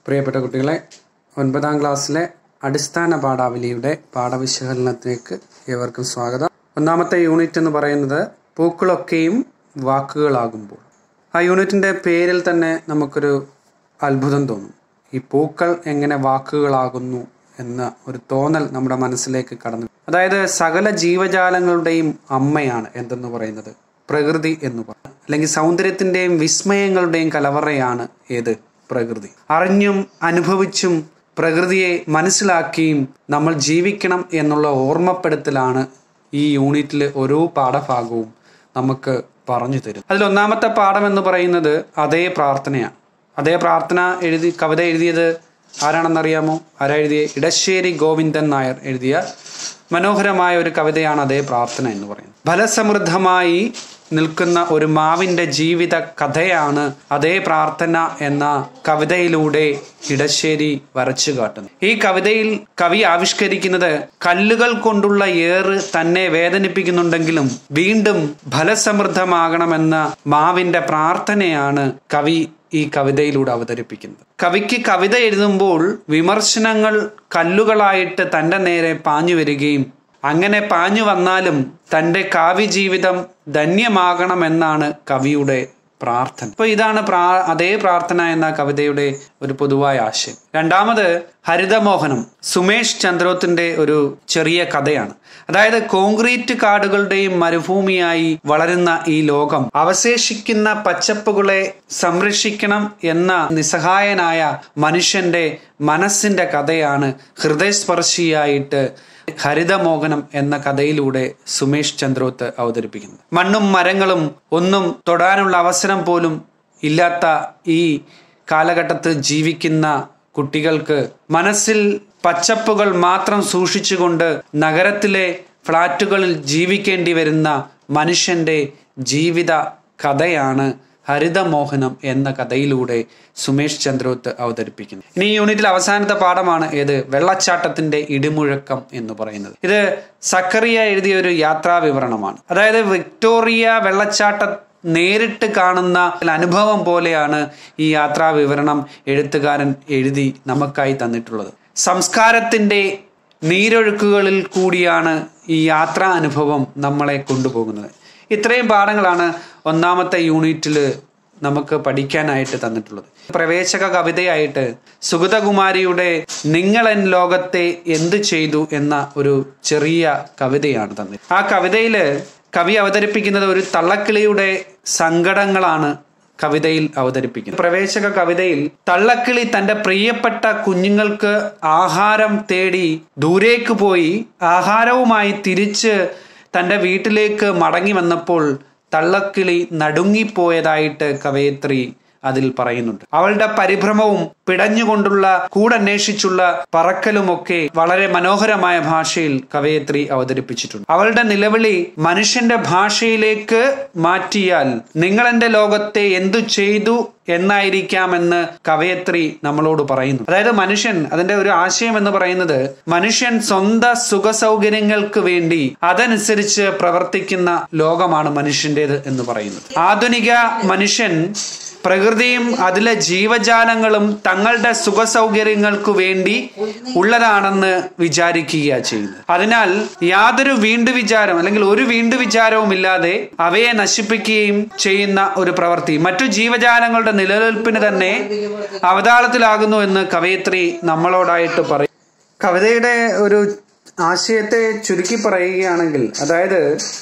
പ്രിയപ്പെട്ട കുട്ടികളെ ഒൻപതാം ക്ലാസ്സിലെ അടിസ്ഥാന പാഠാവലിയുടെ പാഠവിശകലനത്തിലേക്ക് ഏവർക്കും സ്വാഗതം ഒന്നാമത്തെ യൂണിറ്റ് എന്ന് പറയുന്നത് പൂക്കളൊക്കെയും വാക്കുകളാകുമ്പോൾ ആ യൂണിറ്റിൻ്റെ പേരിൽ തന്നെ നമുക്കൊരു അത്ഭുതം തോന്നും ഈ പൂക്കൾ എങ്ങനെ വാക്കുകളാകുന്നു എന്ന ഒരു തോന്നൽ നമ്മുടെ മനസ്സിലേക്ക് കടന്നു അതായത് സകല ജീവജാലങ്ങളുടെയും അമ്മയാണ് എന്തെന്ന് പറയുന്നത് പ്രകൃതി എന്ന് പറയും അല്ലെങ്കിൽ സൗന്ദര്യത്തിന്റെയും വിസ്മയങ്ങളുടെയും കലവറയാണ് ഏത് പ്രകൃതി അറിഞ്ഞും അനുഭവിച്ചും പ്രകൃതിയെ മനസ്സിലാക്കിയും നമ്മൾ ജീവിക്കണം എന്നുള്ള ഓർമ്മപ്പെടുത്തലാണ് ഈ യൂണിറ്റിലെ ഓരോ പാഠഭാഗവും നമുക്ക് പറഞ്ഞു തരും അതിൽ ഒന്നാമത്തെ പാഠം എന്ന് പറയുന്നത് അതേ പ്രാർത്ഥനയാണ് അതേ പ്രാർത്ഥന എഴുതി കവിത എഴുതിയത് ആരാണെന്നറിയാമോ ആരാ എഴുതിയ ഇടശ്ശേരി ഗോവിന്ദൻ നായർ എഴുതിയ മനോഹരമായ ഒരു കവിതയാണ് അതേ പ്രാർത്ഥന എന്ന് പറയുന്നത് ഫലസമൃദ്ധമായി നിൽക്കുന്ന ഒരു മാവിന്റെ ജീവിത കഥയാണ് അതേ പ്രാർത്ഥന എന്ന കവിതയിലൂടെ ഇടശ്ശേരി വരച്ചു കാട്ടുന്നത് ഈ കവിതയിൽ കവി ആവിഷ്കരിക്കുന്നത് കല്ലുകൾ കൊണ്ടുള്ള ഏറ് തന്നെ വേദനിപ്പിക്കുന്നുണ്ടെങ്കിലും വീണ്ടും ഫലസമൃദ്ധമാകണമെന്ന മാവിന്റെ പ്രാർത്ഥനയാണ് കവി ഈ കവിതയിലൂടെ അവതരിപ്പിക്കുന്നത് കവിക്ക് കവിത എഴുതുമ്പോൾ വിമർശനങ്ങൾ കല്ലുകളായിട്ട് തന്റെ നേരെ പാഞ്ഞു വരികയും അങ്ങനെ പാഞ്ഞു വന്നാലും തൻ്റെ കാവ്യജീവിതം ധന്യമാകണമെന്നാണ് കവിയുടെ പ്രാർത്ഥന അപ്പൊ ഇതാണ് പ്രാ അതേ പ്രാർത്ഥന എന്ന കവിതയുടെ ഒരു പൊതുവായ ആശയം രണ്ടാമത് ഹരിതമോഹനം സുമേഷ് ചന്ദ്രോത്തിന്റെ ഒരു ചെറിയ കഥയാണ് അതായത് കോൺക്രീറ്റ് കാടുകളുടെയും മരുഭൂമിയായി വളരുന്ന ഈ ലോകം അവശേഷിക്കുന്ന പച്ചപ്പുകളെ സംരക്ഷിക്കണം എന്ന നിസ്സഹായനായ മനുഷ്യന്റെ മനസ്സിന്റെ കഥയാണ് ഹൃദയസ്പർശിയായിട്ട് ഹരിതമോഹനം എന്ന കഥയിലൂടെ സുമേഷ് ചന്ദ്രോത്ത് അവതരിപ്പിക്കുന്നത് മണ്ണും മരങ്ങളും ഒന്നും തൊടാനുള്ള അവസരം പോലും ഇല്ലാത്ത ഈ കാലഘട്ടത്തിൽ ജീവിക്കുന്ന കുട്ടികൾക്ക് മനസ്സിൽ പച്ചപ്പുകൾ മാത്രം സൂക്ഷിച്ചുകൊണ്ട് നഗരത്തിലെ ഫ്ളാറ്റുകളിൽ ജീവിക്കേണ്ടി വരുന്ന മനുഷ്യന്റെ ജീവിത കഥയാണ് ഹരിതമോഹനം എന്ന കഥയിലൂടെ സുമേഷ് ചന്ദ്രോത്ത് അവതരിപ്പിക്കുന്നത് ഇനി ഈ യൂണിറ്റിൽ അവസാനത്തെ പാഠമാണ് ഏത് വെള്ളച്ചാട്ടത്തിന്റെ ഇടിമുഴക്കം എന്ന് പറയുന്നത് ഇത് സക്കറിയ എഴുതിയ ഒരു യാത്രാ വിവരണമാണ് അതായത് വിക്ടോറിയ വെള്ളച്ചാട്ട നേരിട്ട് കാണുന്ന അനുഭവം പോലെയാണ് ഈ യാത്രാ വിവരണം എഴുത്തുകാരൻ എഴുതി നമുക്കായി തന്നിട്ടുള്ളത് സംസ്കാരത്തിന്റെ നീരൊഴുക്കുകളിൽ കൂടിയാണ് ഈ യാത്രാ അനുഭവം നമ്മളെ കൊണ്ടുപോകുന്നത് ഇത്രയും പാഠങ്ങളാണ് ഒന്നാമത്തെ യൂണിറ്റിൽ നമുക്ക് പഠിക്കാനായിട്ട് തന്നിട്ടുള്ളത് പ്രവേശക കവിതയായിട്ട് സുഗതകുമാരിയുടെ നിങ്ങളൻ ലോകത്തെ എന്ത് ചെയ്തു എന്ന ഒരു ചെറിയ കവിതയാണ് തന്നത് ആ കവിതയില് കവി അവതരിപ്പിക്കുന്നത് ഒരു തള്ളക്കിളിയുടെ സങ്കടങ്ങളാണ് കവിതയിൽ അവതരിപ്പിക്കുന്നത് പ്രവേശക കവിതയിൽ തള്ളക്കിളി തന്റെ പ്രിയപ്പെട്ട കുഞ്ഞുങ്ങൾക്ക് ആഹാരം തേടി ദൂരേക്ക് പോയി ആഹാരവുമായി തിരിച്ച് തന്റെ വീട്ടിലേക്ക് മടങ്ങി വന്നപ്പോൾ തള്ളക്കിളി നടുങ്ങിപ്പോയതായിട്ട് കവയത്രി അതിൽ പറയുന്നുണ്ട് അവളുടെ പരിഭ്രമവും പിടഞ്ഞുകൊണ്ടുള്ള കൂടന്വേഷിച്ചുള്ള പറക്കലുമൊക്കെ വളരെ മനോഹരമായ ഭാഷയിൽ കവയത്രി അവതരിപ്പിച്ചിട്ടുണ്ട് അവളുടെ നിലവിളി മനുഷ്യന്റെ ഭാഷയിലേക്ക് മാറ്റിയാൽ നിങ്ങൾ എന്റെ ലോകത്തെ എന്തു ചെയ്തു എന്നായിരിക്കാമെന്ന് കവയത്രി നമ്മളോട് പറയുന്നു അതായത് മനുഷ്യൻ അതിന്റെ ഒരു ആശയം എന്ന് പറയുന്നത് മനുഷ്യൻ സ്വന്തം സുഖ സൗകര്യങ്ങൾക്ക് വേണ്ടി അതനുസരിച്ച് പ്രവർത്തിക്കുന്ന ലോകമാണ് മനുഷ്യൻ്റെത് എന്ന് പറയുന്നത് ആധുനിക മനുഷ്യൻ പ്രകൃതിയും അതിലെ ജീവജാലങ്ങളും തങ്ങളുടെ സുഖ സൗകര്യങ്ങൾക്ക് വേണ്ടി ഉള്ളതാണെന്ന് വിചാരിക്കുക ചെയ്യുന്നത് അതിനാൽ യാതൊരു വീണ്ടു വിചാരം അല്ലെങ്കിൽ ഒരു വീണ്ടു വിചാരവും ഇല്ലാതെ അവയെ നശിപ്പിക്കുകയും ചെയ്യുന്ന ഒരു പ്രവൃത്തി മറ്റു ജീവജാലങ്ങളുടെ നിലനിൽപ്പിന് തന്നെ അവതാളത്തിലാകുന്നു എന്ന് കവയത്രി നമ്മളോടായിട്ട് പറയും കവിതയുടെ ഒരു ആശയത്തെ ചുരുക്കി പറയുകയാണെങ്കിൽ അതായത്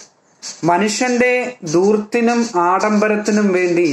മനുഷ്യന്റെ ദൂർത്തിനും ആഡംബരത്തിനും വേണ്ടി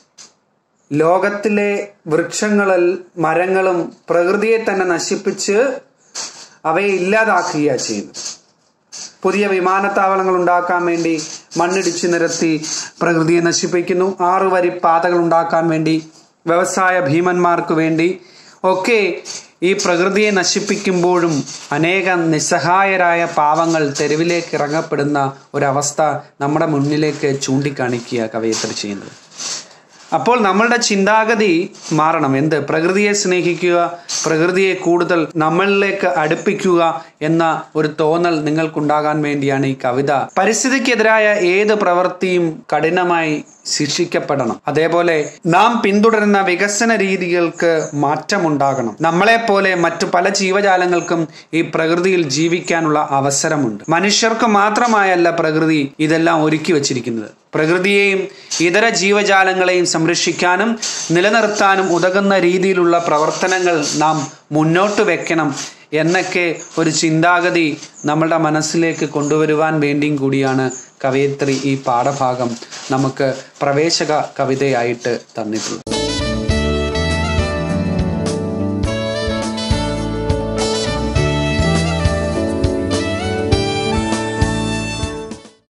ലോകത്തിലെ വൃക്ഷങ്ങളിൽ മരങ്ങളും പ്രകൃതിയെ തന്നെ നശിപ്പിച്ച് അവയെ ഇല്ലാതാക്കുക ചെയ്യുന്നത് പുതിയ വിമാനത്താവളങ്ങൾ ഉണ്ടാക്കാൻ വേണ്ടി മണ്ണിടിച്ചു നിരത്തി പ്രകൃതിയെ നശിപ്പിക്കുന്നു ആറു വരി പാതകൾ ഉണ്ടാക്കാൻ വേണ്ടി വ്യവസായ ഭീമന്മാർക്ക് വേണ്ടി ഒക്കെ ഈ പ്രകൃതിയെ നശിപ്പിക്കുമ്പോഴും അനേകം നിസ്സഹായരായ പാവങ്ങൾ തെരുവിലേക്ക് ഇറങ്ങപ്പെടുന്ന ഒരവസ്ഥ നമ്മുടെ മുന്നിലേക്ക് ചൂണ്ടിക്കാണിക്കുക കവയത്രി ചെയ്യുന്നത് അപ്പോൾ നമ്മളുടെ ചിന്താഗതി മാറണം എന്ത് പ്രകൃതിയെ സ്നേഹിക്കുക പ്രകൃതിയെ കൂടുതൽ നമ്മളിലേക്ക് അടുപ്പിക്കുക എന്ന ഒരു തോന്നൽ നിങ്ങൾക്കുണ്ടാകാൻ വേണ്ടിയാണ് ഈ കവിത പരിസ്ഥിതിക്കെതിരായ ഏത് പ്രവൃത്തിയും കഠിനമായി ശിക്ഷിക്കപ്പെടണം അതേപോലെ നാം പിന്തുടരുന്ന വികസന രീതികൾക്ക് മാറ്റമുണ്ടാകണം നമ്മളെപ്പോലെ മറ്റു പല ജീവജാലങ്ങൾക്കും ഈ പ്രകൃതിയിൽ ജീവിക്കാനുള്ള അവസരമുണ്ട് മനുഷ്യർക്ക് മാത്രമായല്ല പ്രകൃതി ഇതെല്ലാം ഒരുക്കി വച്ചിരിക്കുന്നത് പ്രകൃതിയെയും ഇതര ജീവജാലങ്ങളെയും സംരക്ഷിക്കാനും നിലനിർത്താനും ഉതകുന്ന രീതിയിലുള്ള പ്രവർത്തനങ്ങൾ നാം മുന്നോട്ട് വെക്കണം എന്നൊക്കെ ഒരു ചിന്താഗതി നമ്മളുടെ മനസ്സിലേക്ക് കൊണ്ടുവരുവാൻ വേണ്ടിയും കൂടിയാണ് കവയിത്രി ഈ പാഠഭാഗം നമുക്ക് പ്രവേശക കവിതയായിട്ട് തന്നിട്ടുള്ളത്